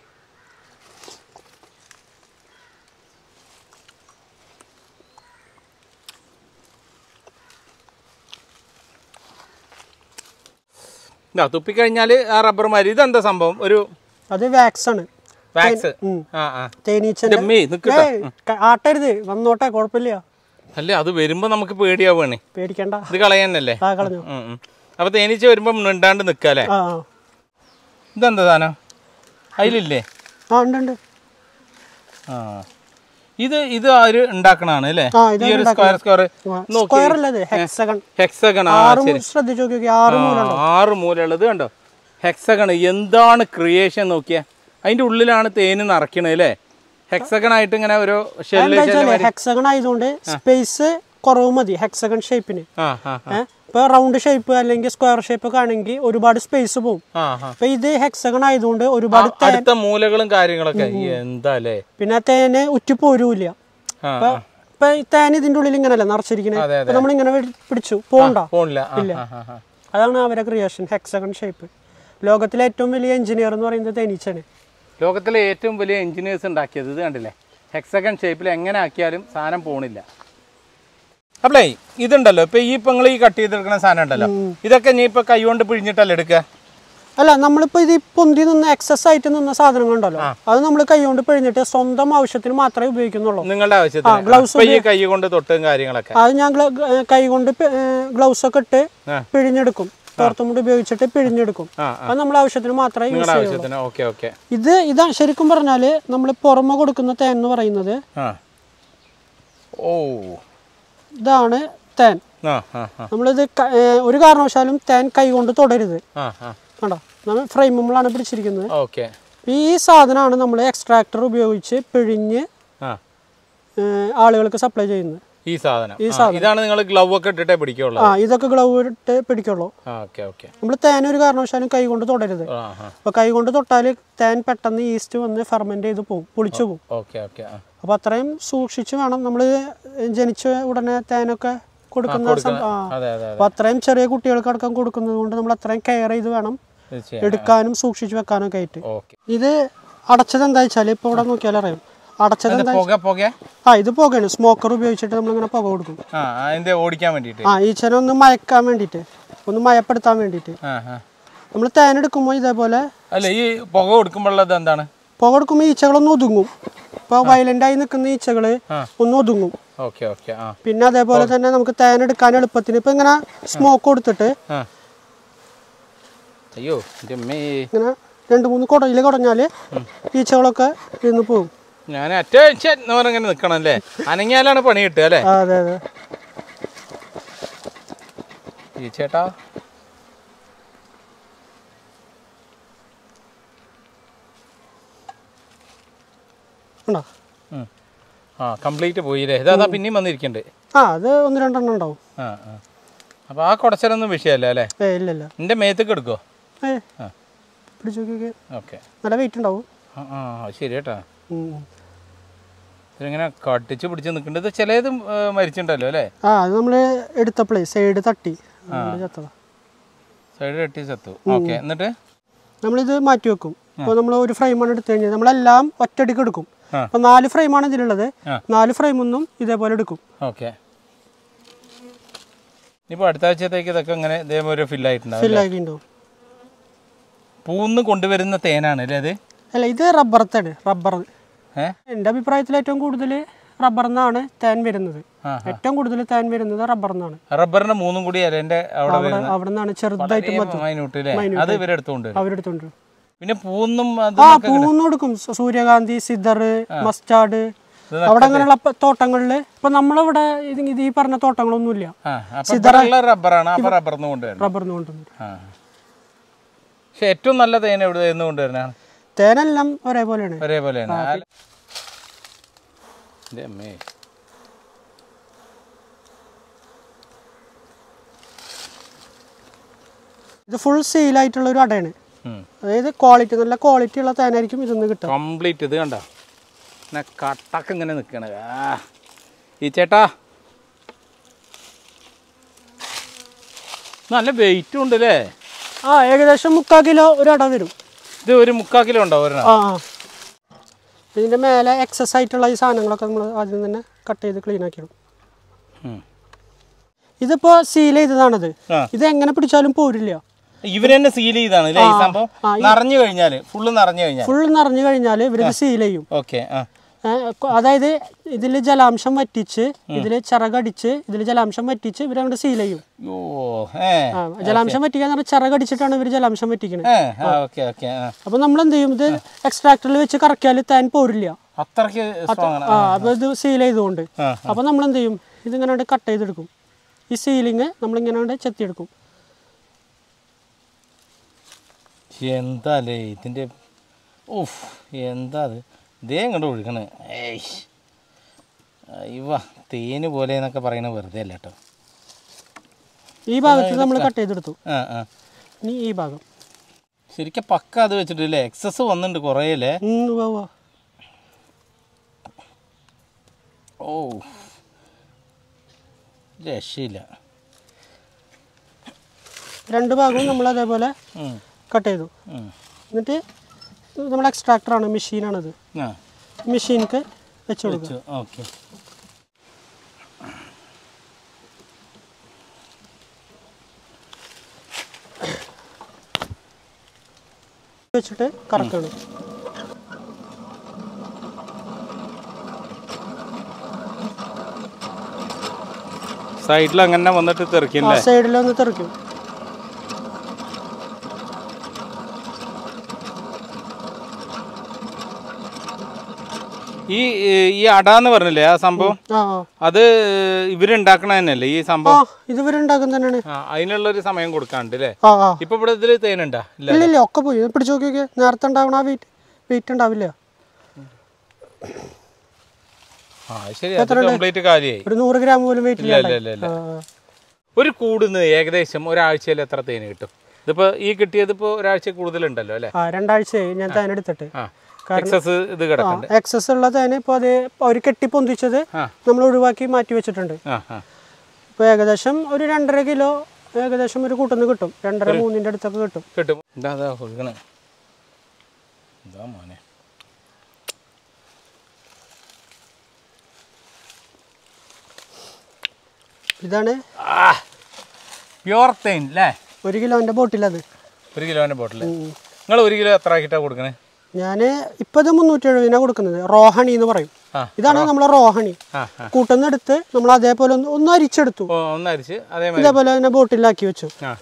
ഇതാ തുപ്പിക്കഴിഞ്ഞാൽ ആ റബ്ബർ മാതിരി ഇതെന്താ സംഭവം ഒരു അത് വാക്സ് ആണ് വാക്സ് ഉം. ആ ആ തേനീച്ചന്റെ ഡമ്മി നിൽക്കട്ടെ ഏയ്, ക- ആട്ടരുത് വന്നോട്ടെ കുഴപ്പമില്ല അല്ലേ അത് വരുമ്പോൾ നമുക്ക് പേടിയാവുകയാണ് പേടിക്കണ്ട ഇത് കളയാനല്ലേ ആ കളഞ്ഞു ഉം, ഉം. അപ്പൊ തേനീച്ച വരുമ്പോ മിണ്ടാണ്ട് നിക്കാല്ലേ ആ ആ. ഇതെന്താ സാധനം അതിലില്ലേ ആ ഉണ്ട് ഉണ്ട് ആ ഇത് ഇത് ആര് ഉണ്ടാക്കണാണ് അല്ലേ ആ, ഇത് ഈ ഒരു സ്ക്വയർ സ്ക്വയർ നോക്കി സ്ക്വയർ അല്ലത് ഹെക്സഗൺ ഹെക്സഗൺ ആ ആറ് ശരി ശ്രദ്ധിച്ചു നോക്കി ആറ് മൂല ആ, ആറ് മൂലയുള്ളത് കണ്ടോ ഹെക്സഗൺ എന്താണ് ക്രിയേഷൻ നോക്കിയേ അതിന്റെ ഉള്ളിലാണ് തേന് നിറയ്ക്കണത് അല്ലേ ഹെക്സഗൺ ആയിട്ട് ഇങ്ങനെ ഒരു ഷെല്ല് എന്താ വെച്ചാല് ഹെക്സഗൺ ആയതുകൊണ്ട് സ്പേസ് കുറവ് മതി ഹെക്സഗൺ ഷേപ്പിന് ആ ആ ആ, ഏഹ് ഇപ്പൊ റൗണ്ട് ഷേപ്പ് അല്ലെങ്കിൽ സ്ക്വയർ ഷേപ്പ് ഒക്കെ ആണെങ്കിൽ ഒരുപാട് സ്പേസ് പോകും ആ ആ അപ്പൊ ഇത് ഹെക്സഗൺ ആയതുകൊണ്ട് ഒരുപാട് തേ- അടുത്ത മൂലകളും കാര്യങ്ങളൊക്കെ എന്താ അല്ലേ പിന്നെ ആ തേന് ഉറ്റി പോരൂല ആ ഇപ്പൊ ഇപ്പൊ ഈ തേൻ ഇതിന്റെ ഉള്ളിൽ ഇങ്ങനല്ല നിറച്ചിരിക്കുന്നത് അതെ, അപ്പൊ നമ്മൾ ഇങ്ങനെ പിടിച്ചു പോണ്ട പോണില്ല ആ, ആ, ആ, ആ. അതാണ് അവരെ ക്രിയേഷൻ ഹെക്സഗൺ ഷേപ്പ് ലോകത്തിലെ ഏറ്റവും വലിയ എഞ്ചിനീയർ എന്ന് പറയുന്നത് തേനീച്ചയാണ് ലോകത്തിലെ ഏറ്റവും വലിയ എഞ്ചിനീയേഴ്സ് ഉണ്ടാക്കിയത് ഇത് കണ്ടില്ലേ ഹെക്സഗൺ ഷേപ്പിൽ എങ്ങനെ ആക്കിയാലും സാധനം പോണില്ല അപ്പളേ ഇതുണ്ടല്ലോ ഇപ്പൊ ഈ ഇപ്പൊ നിങ്ങൾ ഈ കട്ട് ചെയ്തെടുക്കുന്ന സാധനം ഉണ്ടല്ലോ ഇതൊക്കെ നീ ഇപ്പൊ കൈകൊണ്ട് പിഴിഞ്ഞിട്ടല്ലേ എടുക്കുക അല്ല നമ്മളിപ്പോ ഇത് ഈ പൊന്തി നിന്ന് എക്സസ് ആയിട്ട് നിന്ന സാധനങ്ങളുണ്ടല്ലോ അത് നമ്മൾ കൈകൊണ്ട് പിഴിഞ്ഞിട്ട് സ്വന്തം ആവശ്യത്തിന് മാത്രമേ ഉപയോഗിക്കുന്നുള്ളൂ നിങ്ങളുടെ ആവശ്യത്തിന് gloves ഇപ്പൊ ഈ കൈ കൊണ്ട് തൊട്ടും കാര്യങ്ങളൊക്കെ അത് ഞാൻ കൈ കൊണ്ട് ഗ്ലൗസ് ഒക്കെ ഇട്ട് ആ. പിഴിഞ്ഞെടുക്കും തോർത്തുമുണ്ട് ഉപയോഗിച്ചിട്ട് പിഴിഞ്ഞെടുക്കും ആ, അത് നമ്മളെ ആവശ്യത്തിന് മാത്രമേ യൂസ് നിങ്ങളുടെ ചെയ്യുള്ളൂ ആവശ്യത്തിന് ഓക്കെ ഓക്കെ ഇത് ഇതാ ശരിക്കും പറഞ്ഞാല് നമ്മൾ പുറമെ കൊടുക്കുന്ന തേൻ എന്ന് പറയുന്നത് ആ ഓ ഇതാണ് തേൻ ആ ആ ആ നമ്മളിത് ക- ഏ, ഒരു കാരണവശാലും തേൻ കൈ കൊണ്ട് തൊടരുത് ആ ആ കണ്ടോ നമ്മൾ ഫ്രെയിമുകളാണ് പിടിച്ചിരിക്കുന്നത് ഓക്കെ ഈ സാധനമാണ് നമ്മൾ എക്സ്ട്രാക്ടർ ഉപയോഗിച്ച് പിഴിഞ്ഞ് ആ ഏ, ആളുകൾക്ക് സപ്ലൈ ചെയ്യുന്നത് ഈ സാധനം ആ, ഇതാണ് നിങ്ങൾ ഗ്ലൗ ഒക്കെ ഇട്ടിട്ടേ പിടിക്കുള്ളൂ ആ ഇതൊക്കെ ഗ്ലൗ ഇട്ട് പിടിക്കുള്ളൂ ആ ഓക്കെ ഓക്കെ നമ്മൾ തേൻ ഒരു കാരണവശാലും കൈ കൊണ്ട് തൊടരുത് ആ ആ അപ്പോൾ കൈ കൊണ്ട് തൊട്ടാൽ തേൻ പെട്ടെന്ന് ഈസ്റ്റ് വന്ന് ഫെർമെന്റ് ചെയ്ത് പോകും പുളിച്ചു പോകും ഓക്കെ ഓക്കെ ആ അപ്പോൾ അത്രയും സൂക്ഷിച്ച് വേണം നമ്മൾ ജനിച്ച ഉടനെ തേനൊക്കെ കൊടുക്കുന്ന സം- ആ അതെ അതെ അതെ അപ്പോൾ അത്രയും ചെറിയ കുട്ടികൾക്ക് അടക്കം കൊടുക്കുന്നത് കൊണ്ട് നമ്മൾ അത്രയും കെയർ ചെയ്ത് വേണം ഇത് ചെയ്യാം എടുക്കാനും സൂക്ഷിച്ച് വെക്കാനൊക്കെ ആയിട്ട് ഓക്കെ ഇത് അടച്ചത് എന്താ വെച്ചാൽ ഇപ്പോൾ ഇവിടെ നോക്കിയാൽ അറിയാം അടച്ചത് എന്താ പുക പുക ആ ഇത് പുകയാണ് സ്മോക്കർ ഉപയോഗിച്ചിട്ട് നമ്മളിങ്ങനെ പുക കൊടുക്കും ആ അതിന്റെ ഓടിക്കാൻ വേണ്ടിയിട്ട് ആ ഈച്ചനെ ഒന്ന് മയക്കാൻ വേണ്ടിയിട്ട് ഒന്ന് മയപ്പെടുത്താൻ വേണ്ടിയിട്ട് ആ ആ നമ്മൾ തേൻ എടുക്കുമ്പോൾ ഇതേപോലെ അല്ല ഈ പുക കൊടുക്കുമ്പോഴുള്ളത് എന്താണ് പുക കൊടുക്കുമ്പോൾ ഈച്ചകളൊന്ന് ഒതുങ്ങും ഇപ്പോൾ വയലൻ്റായി നിൽക്കുന്ന ഈച്ചകൾ ഒന്ന് ഒതുങ്ങും ഓക്കെ ഓക്കെ ആ പിന്നെ അതേപോലെ തന്നെ നമുക്ക് തേൻ എടുക്കാൻ എളുപ്പത്തിന് ഇപ്പം ഇങ്ങനെ സ്മോക്ക് കൊടുത്തിട്ട് ആ അയ്യോ എൻ്റെ അമ്മേ ഇങ്ങനെ രണ്ട് മൂന്ന് കുടയിൽ കുടഞ്ഞാൽ ഈച്ചകളൊക്കെ ഇരുന്ന് പോകും ഞാൻ അത്യാവശ്യം എന്ന് പറഞ്ഞ ഇങ്ങനെ നിൽക്കണം അല്ലേ അനങ്ങിയാലാണ് പണി കിട്ടുക അല്ലേ ആ, അതെ അതെ ഈ ചേട്ടാ ഉണ്ടോ ഉം. ആ കംപ്ലീറ്റ് പോയില്ലേ ഇതാ പിന്നെയും വന്നിരിക്കണ്ട് ആ അത് ഒന്ന് രണ്ടെണ്ണം ഉണ്ടാവും ആ ആ അപ്പോൾ ആ കുടച്ചലൊന്നും വിഷയമല്ല അല്ലേ ഏ ഇല്ല ഇല്ല എൻ്റെ മേത്തേക്ക് എടുക്കോ ഏ ആ പിടിച്ചു നോക്കിയൊക്കെ ഓക്കെ നല്ല വെയിറ്റ് ഉണ്ടാവും ആ ആ അത് ശരി കേട്ടാ ഉം. ഇതിങ്ങനെ കട്ടിച്ച് പിടിച്ച് നിൽക്കേണ്ടത് ചിലത് മരിച്ചിട്ടുണ്ടല്ലോ അല്ലേ ആ അത് നമ്മൾ എടുത്തപ്പോഴേ സൈഡ് തട്ടി അതുകൊണ്ട് ചത്തതാ സൈഡ് കെട്ടി ചത്തു ഓക്കെ എന്നിട്ട് നമ്മളിത് മാറ്റി വെക്കും ഇപ്പോൾ നമ്മൾ ഒരു ഫ്രെയിമാണ് എടുത്തു കഴിഞ്ഞാൽ നമ്മളെല്ലാം ഒറ്റയടിക്ക് എടുക്കും ആ. അപ്പോൾ നാല് ഫ്രെയിമാണ് ഇതിലുള്ളത് ആ. നാല് ഫ്രെയിമൊന്നും ഇതേപോലെ എടുക്കും ഓക്കെ ഇനിയിപ്പോൾ അടുത്ത ആഴ്ചത്തേക്ക് ഇതൊക്കെ ഇങ്ങനെ ഇതേപോലെ ഫില്ലായിട്ടുണ്ടാവും ഫില്ലാക്കിയിട്ടുണ്ടാവും പൂന്ന് കൊണ്ടുവരുന്ന തേനാണ് അല്ലേ അത് അല്ല ഇത് റബ്ബറത്താണ് റബ്ബർ ഏ എൻ്റെ അഭിപ്രായത്തിൽ ഏറ്റവും കൂടുതൽ റബ്ബറിൽ തേൻ വരുന്നത് ആ, ഏറ്റവും കൂടുതൽ തേൻ വരുന്നത് റബ്ബറിൽ നിന്നാണ് റബ്ബറിന്റെ മൂന്നും കൂടി അല്ലെ അവിടെ അവിടെ അവിടെ നിന്നാണ് ചെറുതായിട്ട് മൈന്യൂട്ട് അല്ലേ അത് ഇവരെടുത്തോണ്ട് വരും അവരെടുത്തോണ്ട് വരും. പിന്നെ പൂന്നും അത് ആ പൂന്ന് കൊടുക്കും സു- സൂര്യകാന്തി സിദർ മസ്റ്റാർഡ് അവിടെ അങ്ങനെയുള്ള പ- തോട്ടങ്ങളില് ഇപ്പൊ നമ്മളിവിടെ ഇത് ഇത് ഈ പറഞ്ഞ തോട്ടങ്ങളൊന്നുമില്ല ആ അപ്പൊ ഇവിടെയുള്ള റബ്ബറാണ് അപ്പൊ റബ്ബറിന്ന് കൊണ്ടുവരണം റബ്ബറിന് കൊണ്ടുവന്നത് ആ പക്ഷെ ഏറ്റവും നല്ല തേൻ എവിടെ നിന്ന് കൊണ്ടുവരണതാണ് തേനെല്ലാം ഒരേപോലെയാണ് ഒരേപോലെയാണ് ആ- എൻ്റെ അമ്മേ ഇത് ഫുൾ സീലായിട്ടുള്ള ഒരു അടയാണ് അതായത് ക്വാളിറ്റി നല്ല ക്വാളിറ്റി ഉള്ള തേനായിരിക്കും ഇതൊന്ന് കിട്ടുക കംപ്ലീറ്റ് ഇത് കണ്ട പിന്നെ കട്ടക്ക് ഇങ്ങനെ നിൽക്കണ ആ ഈ ചേട്ടാ നല്ല വെയിറ്റും ഉണ്ട് അല്ലേ ആ ഏകദേശം മുക്കാൽ കിലോ ഒരു അട വരും ഇത് ഒരു മുക്കാൽ കിലോ ഉണ്ടോ ഒരെണ്ണം ആ ആ ഇതിന്റെ മേലെ എക്സസ് ആയിട്ടുള്ള ഈ സാധനങ്ങളൊക്കെ നമ്മൾ ആദ്യം തന്നെ കട്ട് ചെയ്ത് ക്ലീൻ ആക്കിയിടും ഉം. ഇതിപ്പോ സീൽ ചെയ്തതാണത് ആ. ഇത് എങ്ങനെ പിടിച്ചാലും പോരില്ല ഇവര് തന്നെ സീൽ ചെയ്താണ് അല്ലേ ഈ സംഭവം നിറഞ്ഞു കഴിഞ്ഞാല് ഫുള്ള് നിറഞ്ഞു കഴിഞ്ഞാൽ ഫുൾ നിറഞ്ഞു കഴിഞ്ഞാൽ ഇവരിത് സീൽ ചെയ്യും ഓക്കെ ആ ഏ, കൊ- അതായത് ഇതിൽ ജലാംശം വറ്റിച്ച് ഇതിൽ ചിറകടിച്ച് ഇതിൽ ജലാംശം വറ്റിച്ച് ഇവർ അങ്ങോട്ട് സീൽ ചെയ്യും യോ ഏ ആ, ജലാംശം വറ്റിക്കുക എന്ന് പറഞ്ഞാൽ ചിറകടിച്ചിട്ടാണ് ഇവർ ജലാംശം വറ്റിക്കുന്നത് ഏ ആ ഓക്കെ ഓക്കെ ആ അപ്പൊ നമ്മൾ എന്ത് ചെയ്യും ഇത് എക്സ്ട്രാക്ടറിൽ വെച്ച് കറക്കിയാൽ താൻ പോരില്ല അത്രയ്ക്ക് സ്ട്രോങ് ആണ് ആ അപ്പൊ ഇത് സീൽ ചെയ്തുകൊണ്ട് ആ, അപ്പൊ നമ്മൾ എന്ത് ചെയ്യും ഇതിങ്ങനെ കട്ട് ചെയ്തെടുക്കും ഈ സീലിങ് നമ്മളിങ്ങനെ ചെത്തിയെടുക്കും എന്താ അല്ലേ ഇതിൻ്റെ ഓഫ് എന്താ അത് ഇതേ ഇങ്ങോട്ട് ഒഴുകണ് ഏയ് ഇവ തേന് പോലെ എന്നൊക്കെ പറയണത് വെറുതെ അല്ല കേട്ടോ ഈ ഭാഗത്ത് നമ്മൾ കട്ട് ചെയ്തെടുത്തു ആ ആ ഇനി ഈ ഭാഗം ശരിക്കും പക്ക അത് വെച്ചിട്ടില്ലേ എക്സസ് വന്നിട്ടുണ്ട് കുറേ അല്ലേ ഉം, ഉവ്വ് ഉവ്വ്. ഓ രക്ഷയില്ല രണ്ട് ഭാഗവും നമ്മൾ അതേപോലെ ഉം, കട്ട് ചെയ്തു ഉം. എന്നിട്ട് നമ്മൾ എക്സ്ട്രാക്ടറാണ് മെഷീനാണത് ആ മെഷീനിക്ക് വെച്ച് കൊടുക്കുക വെച്ചു ഓക്കെ വെച്ചിട്ട് കറക്കണം സൈഡിൽ അങ്ങനെ വന്നിട്ട് ആ തെറിക്കല്ലേ സൈഡിലൊന്ന് തെറിക്കും ഈ ഈ അട എന്ന് പറഞ്ഞില്ലേ ആ സംഭവം ആ ആ. അത് ഇവരുണ്ടാക്കണ തന്നെയല്ലേ ഈ ആ സംഭവം ഇത് ഇവരുണ്ടാക്കും തന്നെയാണ് ആ അതിനുള്ള ഒരു സമയം കൊടുക്കാണ്ട് അല്ലേ ആ ആ ഇപ്പൊ ഇവിടെ ഇതിൽ തേനുണ്ടാ ഇല്ല ഇല്ല ഇല്ല ഒക്കെ പോയി ഇത് പിടിച്ച് നോക്കിയൊക്കെ നേരത്തെ ഉണ്ടാവണ ആ വെയിറ്റ് വെയിറ്റ് ഉണ്ടാവില്ല ആ ശരി അത് കംപ്ലീറ്റ് കാര്യമായി ഒരു നൂറ് ഗ്രാം പോലും വെയിറ്റ് ഇല്ല ഇല്ല ഇല്ല ഇല്ല ഇല്ല ഒരു കൂടുന്ന് ഏകദേശം ഒരാഴ്ചയിൽ എത്ര തേന് കിട്ടും ഇതിപ്പോ ഈ കിട്ടിയത് ഇപ്പോ ഒരാഴ്ച കൂടുതലുണ്ടല്ലോ അല്ലേ ആ രണ്ടാഴ്ചയായി ഞാൻ തേൻ എടുത്തിട്ട് ആ എക്സസ് ഇത് കിടക്കണ്ട് എക്സസ് ഉള്ള തേന് ഇപ്പോൾ അത് അവർ കെട്ടി പൊന്തിച്ചത് ആ. നമ്മൾ ഒഴിവാക്കി മാറ്റി വെച്ചിട്ടുണ്ട് ആ ആ ഇപ്പോൾ ഏകദേശം ഒരു രണ്ടര കിലോ ഏകദേശം ഒരു കൂട്ടുന്ന് കിട്ടും രണ്ടര മൂന്നിൻ്റെ അടുത്തൊക്കെ കിട്ടും കിട്ടും എന്താ അതാ ഒഴുകണേ എന്താ മോനെ ഇതാണ് ആ പ്യുവർ തേൻ അല്ലേ ഒരു കിലോൻ്റെ ബോട്ടിലത് ഒരു കിലോന്റെ ബോട്ടിൽ നിങ്ങൾ ഒരു കിലോ എത്ര ആക്കിയിട്ടാ കൊടുക്കണേ ഞാൻ ഇപ്പോൾ ഇത് മുന്നൂറ്റി എഴുപതിനാണ് കൊടുക്കുന്നത് റോഹണി എന്ന് പറയും ആ ഇതാണ് നമ്മളെ റോഹണി ആ ആ കൂട്ടുന്ന എടുത്ത് നമ്മൾ അതേപോലെ ഒന്ന് ഒന്ന് അരിച്ചെടുത്തു ഓ ഒന്ന് അരിച്ച് അതേമാതിരി ഇതേപോലെ തന്നെ ബോട്ടിലാക്കി വെച്ചു ആ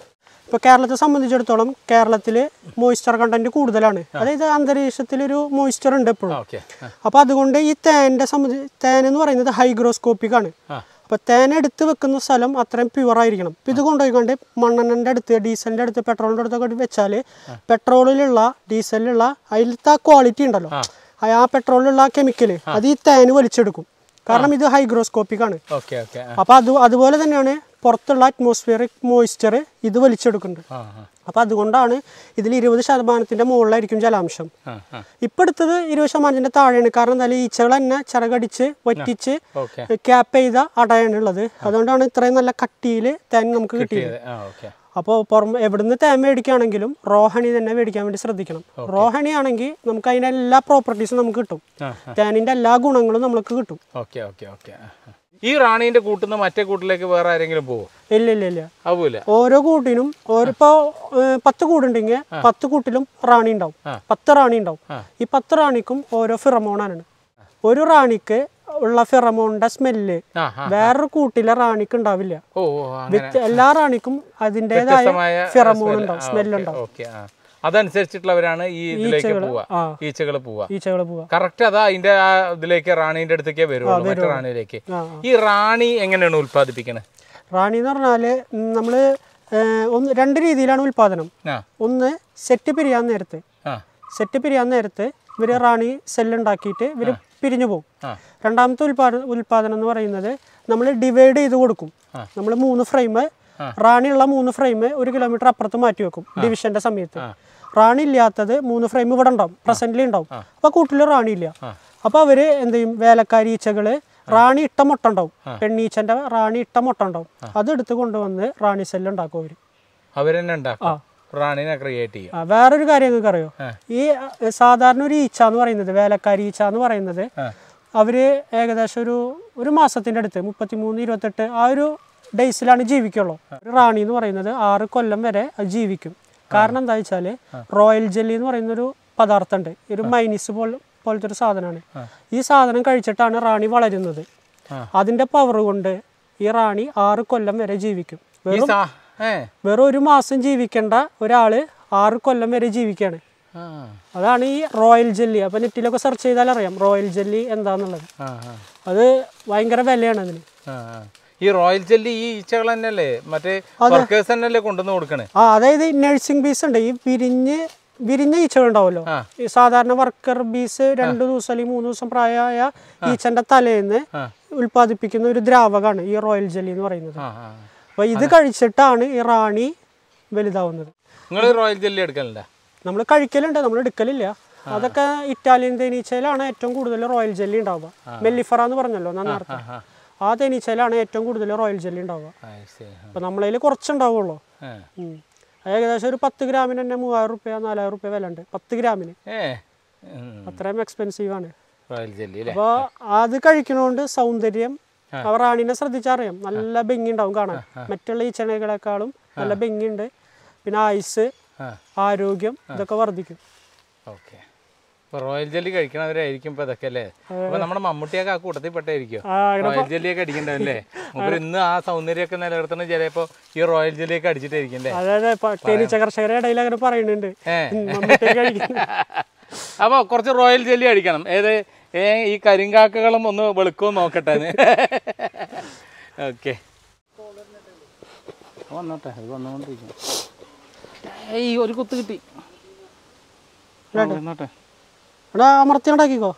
ഇപ്പോൾ കേരളത്തെ സംബന്ധിച്ചിടത്തോളം കേരളത്തിൽ മോയ്സ്ചർ കണ്ടന്റ് കൂടുതലാണ് അതായത് അന്തരീക്ഷത്തിലൊരു മോയ്സ്ചർ ഉണ്ട് എപ്പോഴും ഓക്കെ അപ്പോൾ അതുകൊണ്ട് ഈ തേൻ്റെ സംബന്ധി തേൻ എന്ന് പറയുന്നത് ഹൈഗ്രോസ്കോപ്പിക് ആണ് ആ. അപ്പോൾ തേൻ എടുത്ത് വെക്കുന്ന സ്ഥലം അത്രയും പ്യുവർ ആയിരിക്കണം ഇപ്പം ഇത് കൊണ്ടുപോയിക്കൊണ്ട് മണ്ണെണ്ണൻ്റെ അടുത്ത് ഡീസലിൻ്റെ അടുത്ത് പെട്രോളിൻ്റെ അടുത്തൊക്കെ വെച്ചാൽ പെട്രോളിലുള്ള ഡീസലിലുള്ള അതിലത്തെ ആ ക്വാളിറ്റി ഉണ്ടല്ലോ ആ- ആ പെട്രോളിലുള്ള ആ കെമിക്കൽ അത് ഈ തേന് വലിച്ചെടുക്കും കാരണം ഇത് ഹൈഗ്രോസ്കോപ്പിക് ആണ് ഓക്കെ ഓക്കെ അപ്പോൾ അത് അതുപോലെ തന്നെയാണ് പുറത്തുള്ള അറ്റ്മോസ്ഫിയറിക് മോയ്സ്ചർ ഇത് വലിച്ചെടുക്കുന്നുണ്ട് ആ ആ അപ്പോൾ അതുകൊണ്ടാണ് ഇതിൽ ഇരുപത് ശതമാനത്തിൻ്റെ മുകളിലായിരിക്കും ജലാംശം ആ ആ ഇപ്പം എടുത്തത് ഇരുപത് ശതമാനത്തിൻ്റെ താഴെയാണ് കാരണം എന്തായാലും ഈച്ചകൾ തന്നെ ചിറകടിച്ച് വറ്റിച്ച് ഓക്കെ ക്യാപ്പ് ചെയ്ത അടയാണ് ഉള്ളത് അതുകൊണ്ടാണ് ഇത്രയും നല്ല കട്ടിയിൽ തേൻ നമുക്ക് കിട്ടിയത് ആ ഓക്കെ അപ്പോൾ പുറം എവിടുന്ന് തേൻ മേടിക്കുകയാണെങ്കിലും റോ ഹണി തന്നെ മേടിക്കാൻ വേണ്ടി ശ്രദ്ധിക്കണം റോ ഹണി ആണെങ്കിൽ നമുക്ക് അതിൻ്റെ എല്ലാ പ്രോപ്പർട്ടീസും നമുക്ക് കിട്ടും ആ തേനിൻ്റെ എല്ലാ ഗുണങ്ങളും നമുക്ക് കിട്ടും ഓക്കെ ഓക്കെ ഓക്കെ ഈ റാണീന്റെ കൂട്ടുന്ന മറ്റേ കൂട്ടിലേക്ക് വേറെ ആരെങ്കിലും പോവോ ഇല്ല ഇല്ല ഇല്ല ആവൂല ഓരോ കൂട്ടിനും ഓരോ ഇപ്പോൾ പത്ത് കൂടുണ്ടെങ്കിൽ പത്ത് കൂട്ടിലും റാണി ഉണ്ടാവും ആ. പത്ത് റാണി ഉണ്ടാവും ആ. ഈ പത്ത് റാണിക്കും ഓരോ ഫിറമോണാണ് ഒരു റാണിക്ക് ഉള്ള ഫിറമോണിന്റെ സ്മെല്ല് ആ ആ വേറൊരു കൂട്ടിലെ റാണിക്ക് ഉണ്ടാവില്ല ഓ ഓ, അങ്ങനെ വ്യത്യ- എല്ലാ റാണിക്കും അതിൻ്റെതായ വ്യത്യസ്തമായ ഫിറമോൺ ഉണ്ടാവും സ്മെല്ല് ഉണ്ടാവും ഓക്കെ ആ അതനുസരിച്ചിട്ടുള്ളവരാണ് ഈ ഇതിലേക്ക് പോവുക ആ. ഈച്ചകൾ പോവുക ഈച്ചകൾ പോവാ കറക്റ്റ് അതാ അതിന്റെ ആ ഇതിലേക്ക് റാണീന്റെ അടുത്തേക്കേ വരുള്ളൂ മറ്റേ റാണിയിലേക്ക് ആ, ഈ റാണി എങ്ങനെയാണ് ഉൽപ്പാദിപ്പിക്കണത് റാണി എന്ന് പറഞ്ഞാല് നമ്മൾ ഒന്ന് രണ്ട് രീതിയിലാണ് ഉൽപാദനം ആ ഒന്ന് സെറ്റ് പിരിയാൻ നേരത്ത് ആ സെറ്റ് പിരിയാൻ നേരത്ത് ഇവർ റാണി സെല്ലുണ്ടാക്കിയിട്ട് ഇവർ പിരിഞ്ഞു പോകും ആ. രണ്ടാമത്തെ ഉൽപാദന ഉൽപാദനം എന്ന് പറയുന്നത് നമ്മൾ ഡിവൈഡ് ചെയ്ത് കൊടുക്കും നമ്മൾ മൂന്ന് ഫ്രെയിം റാണിയുള്ള മൂന്ന് ഫ്രെയിം ഒരു കിലോമീറ്റർ അപ്പുറത്ത് മാറ്റി വെക്കും ഡിവിഷന്റെ സമയത്ത് റാണി ഇല്ലാത്തത് മൂന്ന് ഫ്രെയിം ഇവിടെ ഉണ്ടാവും പ്രസന്റിൽ ഉണ്ടാവും അപ്പോൾ കൂട്ടിൽ റാണി ഇല്ല അപ്പോൾ അവര് എന്ത് ചെയ്യും വേലക്കാരി ഈച്ചകള് റാണി ഇട്ട മുട്ട ഉണ്ടാവും പെണ്ണീച്ചന്റെ റാണി ഇട്ട മുട്ട ഉണ്ടാവും അതെടുത്ത് കൊണ്ടുവന്ന് റാണി സെല്ല് ഉണ്ടാക്കും അവര് അവരെന്നെ ഉണ്ടാക്കും റാണിനെ ക്രിയേറ്റ് ചെയ്യും ആ, വേറൊരു കാര്യം നിങ്ങൾക്ക് അറിയോ ഈ അഹ്, സാധാരണ ഒരു ഈച്ച എന്ന് പറയുന്നത് വേലക്കാരി ഈച്ച എന്ന് പറയുന്നത് ആ. അവര് ഏകദേശം ഒരു ഒരു മാസത്തിന്റെ അടുത്ത് മുപ്പത്തിമൂന്ന് ഇരുപത്തെട്ട് ആ ഒരു ഡേയ്സിലാണ് ജീവിക്കുള്ളൂ ഒരു റാണി എന്ന് പറയുന്നത് ആറ് കൊല്ലം വരെ അത് ജീവിക്കും കാരണം എന്താ വെച്ചാല് റോയൽ ജെല്ലി എന്ന് പറയുന്ന ഒരു പദാർത്ഥമുണ്ട് ഒരു മൈനീസ് പോലെ പോലത്തെ ഒരു സാധനമാണ് ഈ സാധനം കഴിച്ചിട്ടാണ് റാണി വളരുന്നത് ആ. അതിന്റെ പവർ കൊണ്ട് ഈ റാണി ആറ് കൊല്ലം വരെ ജീവിക്കും ഈ സാ ഏ വെറും ഒരു മാസം ജീവിക്കേണ്ട ഒരാള് ആറ് കൊല്ലം വരെ ജീവിക്കുകയാണ് ആ അതാണ് ഈ റോയൽ ജെല്ലി അപ്പൊ നെറ്റിലൊക്കെ സെർച്ച് ചെയ്താൽ അറിയാം റോയൽ ജെല്ലി എന്താന്നുള്ളത് ആ ആ അത് ഭയങ്കര വിലയാണ് അതിന് ആ, ആ. ഈ റോയൽ ജെല്ലി ഈ ഈച്ചകൾ തന്നെയല്ലേ മറ്റേ വർക്കേഴ്സ് തന്നെയല്ലേ കൊണ്ടുവന്ന് കൊടുക്കണേ ആ അതായത് നഴ്സിംഗ് ബീസ് ഉണ്ട് ഈ വിരിഞ്ഞ് വിരിഞ്ഞ ഈച്ചകൾ ഉണ്ടാവുമല്ലോ ആ. ഈ സാധാരണ വർക്കർ ബീസ് രണ്ടു ദിവസം അല്ലെങ്കിൽ മൂന്ന് ദിവസം പ്രായമായ ഈച്ചന്റെ തലേന്ന് ആ. ഉൽപ്പാദിപ്പിക്കുന്ന ഒരു ദ്രാവകമാണ് ഈ റോയൽ ജെല്ലി എന്ന് പറയുന്നത് ആ ആ അപ്പൊ ഇത് കഴിച്ചിട്ടാണ് ഈ റാണി വലുതാവുന്നത് നിങ്ങൾ റോയൽ ജെല്ലി എടുക്കലുണ്ടോ നമ്മൾ കഴിക്കലുണ്ട് നമ്മൾ എടുക്കലില്ല അതൊക്കെ ഇറ്റാലിയൻ തേനീച്ചയിലാണ് ഏറ്റവും കൂടുതൽ റോയൽ ജെല്ലി ഉണ്ടാവുക മെല്ലിഫറ എന്ന് പറഞ്ഞല്ലോ ഞാൻ നേരത്തെ ആ. ആ തേനീച്ചയിലാണ് ഏറ്റവും കൂടുതൽ റോയൽ ജെല്ലി ഉണ്ടാവുക ആ, ശരി. അപ്പം നമ്മളതിൽ കുറച്ചുണ്ടാവുള്ളൂ ആ. ഉം. അത് ഏകദേശം ഒരു പത്ത് ഗ്രാമിന് തന്നെ മൂവായിരം റുപ്യ നാലായിരം റുപ്യ വില ഉണ്ട് പത്ത് ഗ്രാമിന് ഏ ഉം. അത്രയും എക്സ്പെൻസീവ് ആണ് റോയൽ ജെല്ലി അല്ലേ അപ്പോൾ അത് കഴിക്കണോണ്ട് സൗന്ദര്യം അവർ റാണിനെ ശ്രദ്ധിച്ചറിയാം നല്ല ഭംഗി ഉണ്ടാവും കാണാൻ മറ്റുള്ള ഈച്ചണകളെക്കാളും നല്ല ഭംഗിയുണ്ട് പിന്നെ ആയുസ് ആ ആരോഗ്യം ഇതൊക്കെ വർദ്ധിക്കും ഓക്കെ അപ്പൊ റോയൽ ജെല്ലി കഴിക്കണവരായിരിക്കും ഇപ്പൊ ഇതൊക്കെ അല്ലേ അപ്പൊ നമ്മുടെ മമ്മൂട്ടിയൊക്കെ ആ കൂട്ടത്തിൽ പെട്ടായിരിക്കും ആ, റോയൽ ജെല്ലിയൊക്കെ അടിക്കണ്ടല്ലേ മൂപ്പര് ഇന്ന് ആ സൗന്ദര്യമൊക്കെ നിലനിർത്തുന്ന ചിലപ്പോ ഈ റോയൽ ജെല്ലിയൊക്കെ അടിച്ചിട്ടായിരിക്കും അല്ലേ അതായത് ഇപ്പൊ തേനീച്ച കർഷകരുടെ ഇടയിൽ അങ്ങനെ പറയുന്നുണ്ട് ഏ. ഉം, മമ്മൂട്ടിയെ കഴിക്കുന്നു അപ്പൊ കുറച്ച് റോയൽ ജെല്ലി അടിക്കണം ഏത് ഏ ഈ കരിങ്കാക്കകളും ഒന്ന് വെളുക്കുമോ നോക്കട്ടെ ഓക്കെ വന്നോട്ടെ അത് വന്നുകൊണ്ടിരിക്കും ഏയ് ഒരു കുത്ത് കിട്ടി ആ, വന്നോട്ടെ എടാ അമർത്തി ഉണ്ടാക്കിക്കോ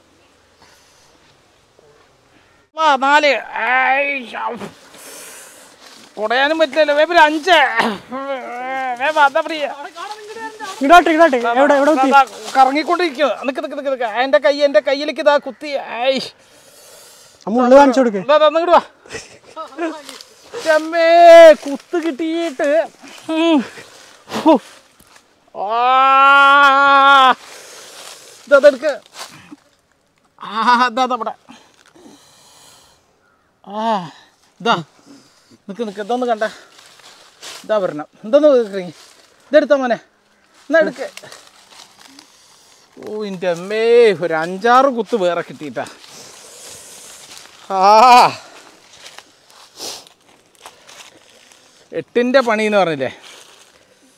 വാ നാല് ഏയ്, ശ്ശൗ. കുടയാനും പറ്റില്ലല്ലോ വേപ്പിൽ അഞ്ച് വേപ്പ അതാ പ്രിയ ഇങ്ങോട്ട് ഇങ്ങോട്ട് എവിടെ എവിടെ കുത്തി കറങ്ങിക്കൊണ്ടിരിക്കുക നിക്ക് നിക്ക് നിക്ക് നിക്ക് എന്റെ കൈ എന്റെ കയ്യിലേക്ക് ഇതാ കുത്തി ഏയ് ആ മുള്ളു കാണിച്ചു കൊടുക്ക് ഇതാ തന്നിട്ട് വാ ചെമ്മേ കുത്ത് കിട്ടിയിട്ട് ഉം. ഹോ. ആ. ഇതാ ഇതെടുക്ക്. ആ ഇതാ ഇതാ ഇവിടെ ആ ഇതാ നിക്ക് നിക്ക് ഇതൊന്ന് കണ്ട ഇതാ വരണം ഇതൊന്ന് കിറങ്ങി ഇതെടുത്താ മോനെ എന്നാ എടുക്ക് ഓ എൻ്റെ അമ്മേ ഒരു അഞ്ചാറ് കുത്ത് വേറെ കിട്ടിയിട്ടാ ആ എട്ടിൻ്റെ പണി എന്ന് പറഞ്ഞില്ലേ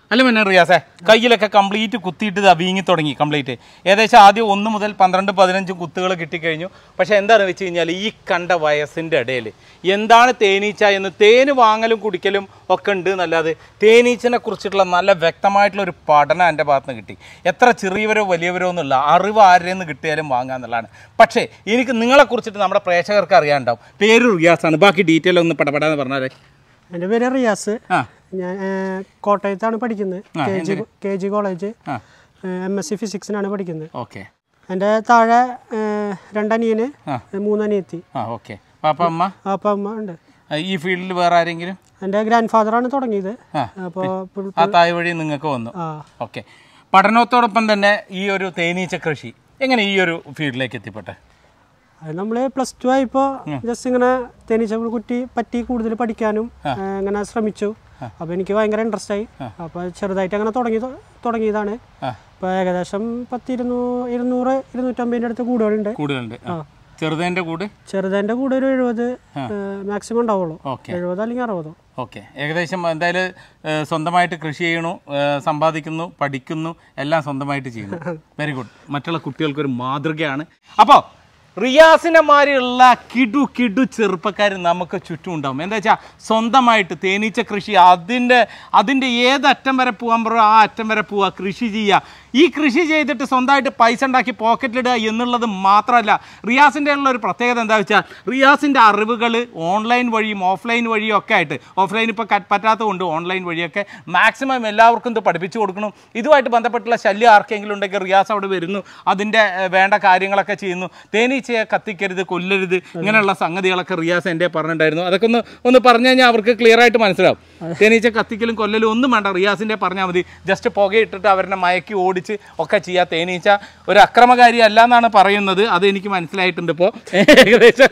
അല്ല പിന്നെ റിയാസേ കയ്യിലൊക്കെ കംപ്ലീറ്റ് കുത്തിയിട്ട് ഇതാ വീങ്ങി തുടങ്ങി കംപ്ലീറ്റ് ഏകദേശം ആദ്യം ഒന്ന് മുതൽ പന്ത്രണ്ട് പതിനഞ്ച് കുത്തുകൾ കിട്ടിക്കഴിഞ്ഞു പക്ഷേ എന്താണെന്ന് വെച്ച് കഴിഞ്ഞാൽ ഈ കണ്ട വയസ്സിൻ്റെ ഇടയിൽ എന്താണ് തേനീച്ച എന്ന് തേന് വാങ്ങലും കുടിക്കലും ഒക്കെ ഉണ്ട് എന്നല്ലാതെ തേനീച്ചനെ കുറിച്ചിട്ടുള്ള നല്ല വ്യക്തമായിട്ടുള്ള ഒരു പഠനം എൻ്റെ ഭാഗത്ത് നിന്ന് കിട്ടി എത്ര ചെറിയവരോ വലിയവരോ എന്നുള്ള അറിവ് ആരുടെ നിന്ന് കിട്ടിയാലും വാങ്ങാന്നുള്ളതാണ് പക്ഷേ എനിക്ക് നിങ്ങളെ കുറിച്ചിട്ട് നമ്മുടെ പ്രേക്ഷകർക്ക് അറിയാനുണ്ടാവും പേര് റിയാസാണ് ബാക്കി ഡീറ്റെയിൽ ഒന്ന് പടപടാന്ന് പറഞ്ഞാൽ എൻ്റെ പേര് റിയാസ് ആ ഞാൻ ഏഹ്, കോട്ടയത്താണ് പഠിക്കുന്നത് K G K G college ആ എം എസ് സി ഫിസിക്സിനാണ് പഠിക്കുന്നത് ഓക്കെ എൻ്റെ താഴെ ഏഹ്, രണ്ടനിയന് ആ. മൂന്നനിയത്തി ആ ഓക്കെ പാപ്പ അമ്മ അപ്പം അമ്മ ഉണ്ട് ആ, ഈ ഫീൽഡിൽ വേറെ ആരെങ്കിലും എൻ്റെ ഗ്രാൻഡ് ഫാദറാണ് തുടങ്ങിയത് ആ അപ്പോൾ ആ തായ് വഴി നിങ്ങൾക്ക് വന്നു ആ ഓക്കെ പഠനത്തോടൊപ്പം തന്നെ ഈ ഒരു തേനീച്ച കൃഷി എങ്ങനെ ഈ ഒരു ഫീൽഡിലേക്ക് എത്തിപ്പെട്ടെ അത് നമ്മൾ പ്ലസ് ടു ആയപ്പോൾ ജസ്റ്റ് ഇങ്ങനെ തേനീച്ച കുട്ടി പറ്റി കൂടുതൽ പഠിക്കാനും ഏഹ്, ഇങ്ങനെ ശ്രമിച്ചു അപ്പോൾ എനിക്ക് ഭയങ്കര ഇൻട്രസ്റ്റ് ആയി അപ്പോൾ ചെറുതായിട്ട് അങ്ങനെ തുടങ്ങി തുടങ്ങിയതാണ് ആ ഇപ്പോൾ ഏകദേശം പത്ത് ഇരുന്നൂ ഇരുന്നൂറ് ഇരുന്നൂറ്റമ്പതിൻ്റെ അടുത്ത് കൂടുകളുണ്ട് കൂടുതലുണ്ട് ആ. ചെറുതേൻ്റെ കൂട് ചെറുതേൻ്റെ കൂടെ ഒരു എഴുപത് മാക്സിമം ഉണ്ടാവുള്ളൂ ഓക്കെ എഴുപത് അല്ലെങ്കിൽ അറുപതോ ഓക്കെ ഏകദേശം എന്തായാലും ഏഹ്, സ്വന്തമായിട്ട് കൃഷി ചെയ്യണു ഏഹ്, സമ്പാദിക്കുന്നു പഠിക്കുന്നു എല്ലാം സ്വന്തമായിട്ട് ചെയ്യുന്നു വെരി ഗുഡ് മറ്റുള്ള കുട്ടികൾക്കൊരു മാതൃകയാണ് അപ്പോൾ റിയാസിനെ മാതിരിയുള്ള കിടു കിടു ചെറുപ്പക്കാർ നമുക്ക് ചുറ്റും ഉണ്ടാവും എന്താ വെച്ചാൽ സ്വന്തമായിട്ട് തേനീച്ച കൃഷി അതിൻ്റെ അതിൻ്റെ ഏത് അറ്റം വരെ പോകാൻ പറയോ ആ അറ്റം വരെ പോവുക കൃഷി ചെയ്യുക ഈ കൃഷി ചെയ്തിട്ട് സ്വന്തമായിട്ട് പൈസ ഉണ്ടാക്കി പോക്കറ്റിലിടുക എന്നുള്ളത് മാത്രമല്ല റിയാസിൻ്റെ ഉള്ള ഒരു പ്രത്യേകത എന്താ വെച്ചാൽ റിയാസിൻ്റെ അറിവുകൾ ഓൺലൈൻ വഴിയും ഓഫ്ലൈൻ വഴിയും ഒക്കെ ആയിട്ട് ഓഫ്ലൈൻ ഇപ്പോൾ പറ്റാത്തതുകൊണ്ട് ഓൺലൈൻ വഴിയൊക്കെ മാക്സിമം എല്ലാവർക്കും ഇത് പഠിപ്പിച്ചു കൊടുക്കണം ഇതുമായിട്ട് ബന്ധപ്പെട്ടുള്ള ശല്യം ആർക്കെങ്കിലും ഉണ്ടെങ്കിൽ റിയാസ് അവിടെ വരുന്നു അതിൻ്റെ ഏഹ്, വേണ്ട കാര്യങ്ങളൊക്കെ ചെയ്യുന്നു തേനീച്ചയെ കത്തിക്കരുത് കൊല്ലരുത് ഇങ്ങനെയുള്ള സംഗതികളൊക്കെ റിയാസ് എൻ്റെ പറഞ്ഞിട്ടുണ്ടായിരുന്നു അതൊക്കെ ഒന്ന് ഒന്ന് പറഞ്ഞു കഴിഞ്ഞാൽ അവർക്ക് ക്ലിയർ ആയിട്ട് മനസ്സിലാവും തേനീച്ച കത്തിക്കലും കൊല്ലലും ഒന്നും വേണ്ട റിയാസിൻ്റെ പറഞ്ഞാൽ മതി ജസ്റ്റ് പുകയിട്ടിട്ട് അവരെ മയക്കി ഓടിച്ച് ഒക്കെ ചെയ്യുക തേനീച്ച ഒരു അക്രമകാരി അല്ല എന്നാണ് പറയുന്നത് അത് എനിക്ക് മനസ്സിലായിട്ടുണ്ട് ഇപ്പോൾ ഏകദേശം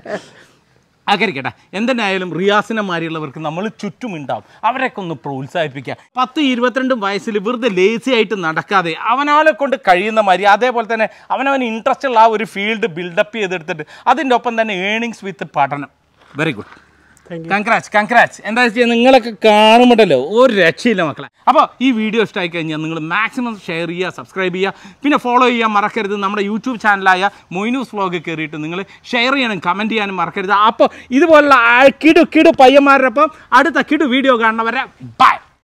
ആകരിക്കട്ടെ എന്തിനായാലും റിയാസിനെ മാതിരിയുള്ളവർക്ക് നമ്മൾ ചുറ്റുമുണ്ടാവും അവരെയൊക്കെ ഒന്ന് പ്രോത്സാഹിപ്പിക്കുക പത്ത് ഇരുപത്തിരണ്ടും വയസ്സിൽ വെറുതെ ലേസി ആയിട്ട് നടക്കാതെ അവനവനെ കൊണ്ട് കഴിയുന്ന മാതിരി അതേപോലെ തന്നെ അവനവന് ഇൻട്രസ്റ്റ് ഉള്ള ആ ഒരു ഫീൽഡ് ബിൽഡപ്പ് ചെയ്തെടുത്തിട്ട് അതിൻ്റെ ഒപ്പം തന്നെ ഏണിങ്സ് വിത്ത് പഠനം very good thank congrats congrats എന്താ വെച്ചാൽ നിങ്ങളൊക്കെ കാണുമ്പോണ്ടല്ലോ ഒരു രക്ഷയില്ല മക്കളെ അപ്പോൾ ഈ വീഡിയോ ഇഷ്ടമായി കഴിഞ്ഞാൽ നിങ്ങൾ മാക്സിമം ഷെയർ ചെയ്യുക സബ്സ്ക്രൈബ് ചെയ്യുക പിന്നെ ഫോളോ ചെയ്യാൻ മറക്കരുത് നമ്മുടെ യൂട്യൂബ് ചാനലായ മൊയ്നൂസ് വ്ലോഗ് കയറിയിട്ട് നിങ്ങൾ ഷെയർ ചെയ്യാനും കമൻറ്റ് ചെയ്യാനും മറക്കരുത് അപ്പോൾ ഇതുപോലുള്ള ആ കിടു കിടു പയ്യന്മാരുടെ ഒപ്പം അടുത്ത കിടു വീഡിയോ കാണുന്നവരെ ബൈ